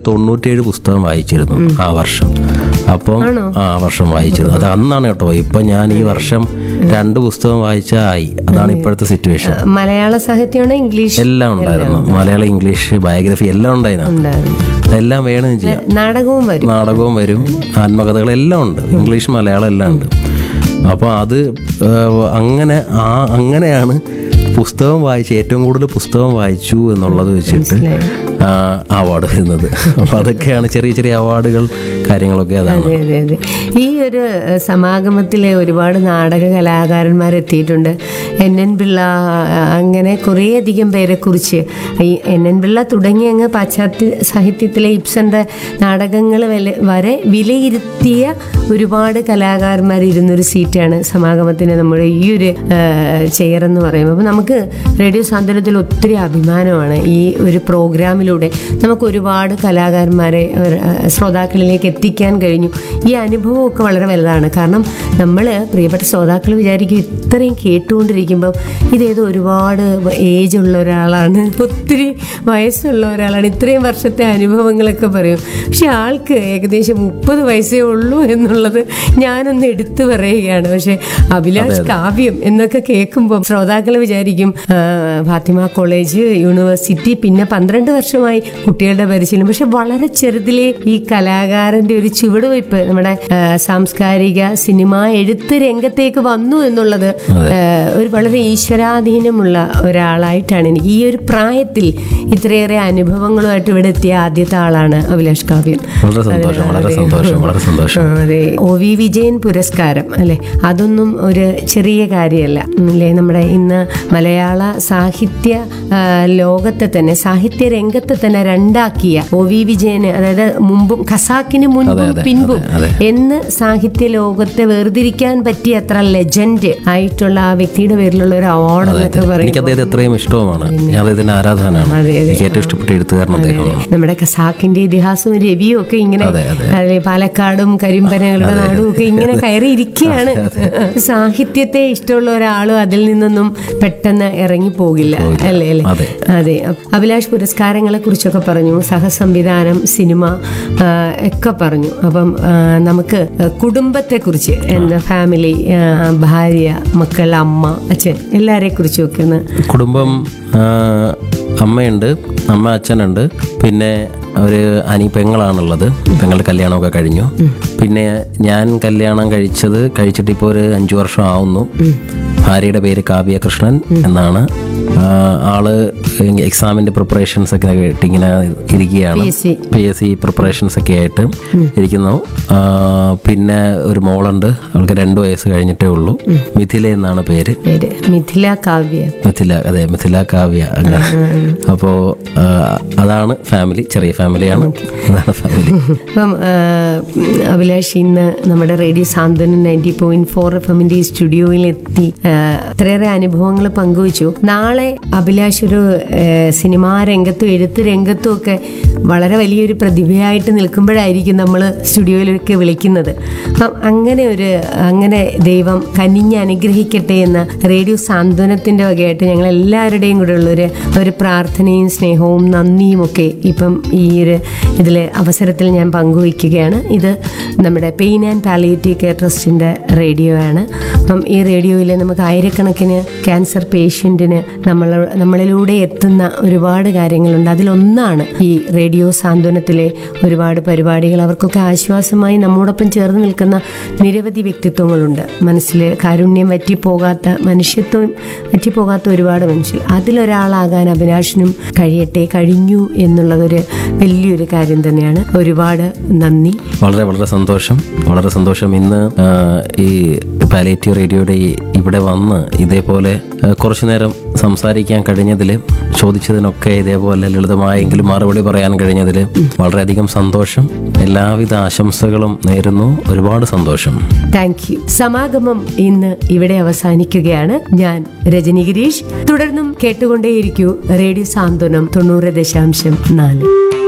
തൊണ്ണൂറ്റേഴ് പുസ്തകം വായിച്ചിരുന്നു ആ വർഷം അപ്പം ആ വർഷം വായിച്ചത് അത് അന്നാണ് കേട്ടോ ഇപ്പൊ ഞാൻ ഈ വർഷം രണ്ട് പുസ്തകം വായിച്ച ആയി അതാണ് ഇപ്പോഴത്തെ സിറ്റുവേഷൻ മലയാള സാഹിത്യമാണോ ഇംഗ്ലീഷ് എല്ലാം ഉണ്ടായിരുന്നു മലയാളം ഇംഗ്ലീഷ് ബയോഗ്രഫി എല്ലാം ഉണ്ടായിരുന്നു ഉണ്ടായിരുന്നു എല്ലാം വേണമെന്ന് ചെയ്യാം നാടകവും വരും നാടകവും വരും ആത്മകഥകൾ എല്ലാം ഉണ്ട് ഇംഗ്ലീഷ് മലയാളം എല്ലാം ഉണ്ട് അപ്പോൾ അത് ഏഹ്, അങ്ങനെ ആ അങ്ങനെയാണ് പുസ്തകം വായിച്ച് ഏറ്റവും കൂടുതൽ പുസ്തകം വായിച്ചു എന്നുള്ളത് വെച്ചിട്ട് അവാർഡ് വരുന്നത് അപ്പോൾ അതൊക്കെയാണ് ചെറിയ ചെറിയ അവാർഡുകൾ കാര്യങ്ങളൊക്കെ അതാണ് അതെ അതെ അതെ ഈ ഒരു ഏഹ്, സമാഗമത്തിലെ ഒരുപാട് നാടക കലാകാരന്മാർ എത്തിയിട്ടുണ്ട് എൻ എൻ പിള്ള ആ, അങ്ങനെ കുറേയധികം പേരെ കുറിച്ച് ഈ എൻ എൻ പിള്ള തുടങ്ങി അങ്ങ് പാശ്ചാത്യ സാഹിത്യത്തിലെ ഇബ്സന്റെ നാടകങ്ങൾ വരെ വിലയിരുത്തിയ ഒരുപാട് കലാകാരന്മാർ ഇരുന്നൊരു സീറ്റാണ് സമാഗമത്തിന് നമ്മുടെ ഈ ഒരു ചെയർ എന്ന് പറയുമ്പോൾ അപ്പോൾ നമുക്ക് റേഡിയോ സാന്ത്വനത്തിൽ ഒത്തിരി അഭിമാനമാണ് ഈ ഒരു പ്രോഗ്രാമിലൂടെ നമുക്ക് ഒരുപാട് കലാകാരന്മാരെ അവർ, ആ, ശ്രോതാക്കളിലേക്ക് എത്തിക്കാൻ കഴിഞ്ഞു ഈ അനുഭവമൊക്കെ വളരെ വലുതാണ് കാരണം നമ്മൾ പ്രിയപ്പെട്ട ശ്രോതാക്കൾ വിചാരിക്കും ഇത്രയും കേട്ടുകൊണ്ടിരിക്കുമ്പം ഇതേതോ ഒരുപാട് ഏജ് ഉള്ള ഒരാളാണ് ഒത്തിരി വയസ്സുള്ള ഒരാളാണ് ഇത്രയും വർഷത്തെ അനുഭവങ്ങളൊക്കെ പറയും പക്ഷെ ആൾക്ക് ഏകദേശം മുപ്പത് വയസ്സേ ഉള്ളൂ എന്നുള്ളത് ഞാനൊന്ന് എടുത്തു പറയുകയാണ് പക്ഷെ അഭിലാഷ് കാവ്യം എന്നൊക്കെ കേൾക്കുമ്പോൾ ശ്രോതാക്കൾ വിചാരിക്കും ആ, ഫാത്തിമ കോളേജ് യൂണിവേഴ്സിറ്റി പിന്നെ പന്ത്രണ്ട് വർഷമായി കുട്ടികളുടെ പരിശീലനം പക്ഷെ വളരെ ചെറുതിലെ ഈ കലാകാരന്റെ ഒരു ചുവടുവയ്പ് നമ്മുടെ ആ, സാംസ്കാരിക സിനിമ എഴുത്ത് രംഗത്തേക്ക് വന്നു എന്നുള്ളത് ആ, ഒരു വളരെ ഈശ്വരാധീനമുള്ള ഒരാളായിട്ടാണ് എനിക്ക് ഈ ഒരു പ്രായത്തിൽ ഇത്രയേറെ അനുഭവങ്ങളുമായിട്ട് ഇവിടെ എത്തിയ ആദ്യത്തെ ആളാണ് അഭിലാഷ് കാവ്യം വളരെ സന്തോഷം വളരെ സന്തോഷം വളരെ സന്തോഷം ആ, അതെ ഒ വി വിജയൻ പുരസ്കാരം അല്ലെ അതൊന്നും ഒരു ചെറിയ കാര്യമല്ല അല്ലേ നമ്മുടെ ഇന്ന് മലയാള സാഹിത്യ ആ, ലോകത്തെ തന്നെ സാഹിത്യ രംഗത്തെ തന്നെ രണ്ടാക്കിയ ഒ വി വിജയന് അതായത് മുമ്പും ഖസാക്കിന് മുൻപും പിൻപും എന്ന് സാഹിത്യ ലോകത്തെ വേർതിരിക്കാൻ പറ്റിയ അത്ര ലെജൻഡ് ആയിട്ടുള്ള ആ വ്യക്തിയുടെ പേരിലുള്ള ഒരു അവാർഡ് എന്നൊക്കെ പറയും എനിക്ക് അദ്ദേഹത്തെ എത്രയും ഇഷ്ടവുമാണ് ഞാൻ അദ്ദേഹത്തിന്റെ ആരാധനാണ് അതെ, അതെ. എനിക്ക് ഏറ്റവും ഇഷ്ടപ്പെട്ട എഴുത്തുകാരൻ അദ്ദേഹമാണ് നമ്മുടെ ഖസാക്കിന്റെ ഇതിഹാസവും രവിയും ഒക്കെ ഇങ്ങനെ അതെ, പാലക്കാടും കരിമ്പനകളുടെ നാടും ഒക്കെ ഇങ്ങനെ കയറി ഇരിക്കുകയാണ് സാഹിത്യത്തെ ഇഷ്ടമുള്ള ഒരാളും അതിൽ നിന്നൊന്നും പെട്ടെന്ന് ഇറങ്ങി പോകില്ല അല്ലേ അല്ലേ അതെ. അതെ അഭിലാഷ് പുരസ്കാരങ്ങളെ കുറിച്ചൊക്കെ പറഞ്ഞു സഹസംവിധാനം സിനിമ ആ, ഒക്കെ പറഞ്ഞു അപ്പം ആ, നമുക്ക് കുടുംബത്തെ കുറിച്ച് എന്താ ഫാമിലി ആ, ഭാര്യ മക്കൾ അമ്മ അച്ഛൻ എല്ലാരെ കുറിച്ചും ഒക്കെ ഒന്ന് കുടുംബം ആ, അമ്മയുണ്ട് അമ്മ അച്ഛനുണ്ട് പിന്നെ ഒരു അനി പെങ്ങളാണുള്ളത് പെങ്ങളുടെ കല്യാണമൊക്കെ കഴിഞ്ഞു പിന്നെ ഞാൻ കല്യാണം കഴിച്ചത് കഴിച്ചിട്ട് ഇപ്പോൾ ഒരു അഞ്ചു വർഷം ആവുന്നു ഭാര്യയുടെ പേര് കാവ്യ കൃഷ്ണൻ എന്നാണ് ആ, ആള് എക്സാമിന്റെ പ്രിപ്പറേഷൻസ് ഒക്കെ ആയിട്ട് ഇങ്ങനെ ഇരിക്കുകയാണ് PSC. P S C preparations ഒക്കെ ആയിട്ട് ഇരിക്കുന്നു ആ, പിന്നെ ഒരു മോളുണ്ട് അവൾക്ക് രണ്ട് വയസ്സ് കഴിഞ്ഞിട്ടേ ഉള്ളൂ മിഥില എന്നാണ് പേര് പേര് മിഥില കാവ്യ മിഥില അതെ മിഥില കാവ്യ അങ്ങനെ അപ്പോ ആ, അതാണ് ഫാമിലി ചെറിയ ഫാമിലിയാണ് അതാണ് ഫാമിലി അപ്പം ആ, അഭിലാഷ് ഇന്ന് നമ്മുടെ radio Santhwanam ninety point four F എമ്മിന്റെ ഈ സ്റ്റുഡിയോയിൽ എത്തി ആ, ഇത്രയേറെ അനുഭവങ്ങൾ പങ്കുവച്ചു നാളെ അഭിലാഷ് ഒരു ആ, സിനിമാ രംഗത്തും എഴുത്ത് രംഗത്തും ഒക്കെ വളരെ വലിയൊരു പ്രതിഭയായിട്ട് നിൽക്കുമ്പോഴായിരിക്കും നമ്മൾ സ്റ്റുഡിയോയിലൊക്കെ വിളിക്കുന്നത് അപ്പം അങ്ങനെ ഒരു അങ്ങനെ ദൈവം കനിഞ്ഞ് അനുഗ്രഹിക്കട്ടെ എന്ന റേഡിയോ സാന്ത്വനത്തിന്റെ വകയായിട്ട് ഞങ്ങൾ എല്ലാവരുടെയും കൂടെ ഉള്ളൊരു ഒരു പ്രാർത്ഥനയും സ്നേഹവും നന്ദിയും ഒക്കെ ഇപ്പം ഈ ഒരു ഇതിലെ അവസരത്തിൽ ഞാൻ പങ്കുവയ്ക്കുകയാണ് ഇത് നമ്മുടെ പെയിൻ ആൻഡ് പാലിയേറ്റീവ് കെയർ ട്രസ്റ്റിൻ്റെ റേഡിയോ ആണ് അപ്പം ഈ റേഡിയോയിൽ നമുക്ക് ആയിരക്കണക്കിന് ക്യാൻസർ പേഷ്യൻറ്റിന് നമ്മൾ നമ്മളിലൂടെ എത്തുന്ന ഒരുപാട് കാര്യങ്ങളുണ്ട് അതിലൊന്നാണ് ഈ റേഡിയോ സാന്ത്വനത്തിലെ ഒരുപാട് പരിപാടികൾ അവർക്കൊക്കെ ആശ്വാസമായി നമ്മോടൊപ്പം ചേർന്ന് നിൽക്കുന്ന നിരവധി വ്യക്തിത്വങ്ങളുണ്ട് മനസ്സിൽ കാരുണ്യം വറ്റിപ്പോകാത്ത മനുഷ്യത്വം വറ്റിപ്പോകാത്ത ഒരുപാട് മനുഷ്യർ അതിലൊരാളാകാൻ അഭിലാഷിനും കഴിയട്ടെ കഴിഞ്ഞു എന്നുള്ളതൊരു വലിയൊരു കാര്യം തന്നെയാണ് ഒരുപാട് നന്ദി വളരെ വളരെ സന്തോഷം വളരെ സന്തോഷം ഇന്ന് ആ, ഈ പാലേറ്റീവ് റേഡിയോയുടെ ഈ ഇവിടെ വന്ന് ഇതേപോലെ ആ, കുറച്ചു നേരം സംസാരിക്കാൻ കഴിഞ്ഞതിൽ ചോദിച്ചതിനൊക്കെ ഇതേപോലെ ലളിതമായെങ്കിലും മറുപടി പറയാൻ കഴിഞ്ഞതിൽ വളരെയധികം സന്തോഷം എല്ലാവിധ ആശംസകളും നേരുന്നു ഒരുപാട് സന്തോഷം താങ്ക് യു സമാഗമം ഇന്ന് ഇവിടെ അവസാനിക്കുകയാണ് ഞാൻ രജനി ഗിരീഷ് തുടർന്നും കേട്ടുകൊണ്ടേയിരിക്കൂ റേഡിയോ സാന്ത്വനം തൊണ്ണൂറ് ദശാംശം നാല്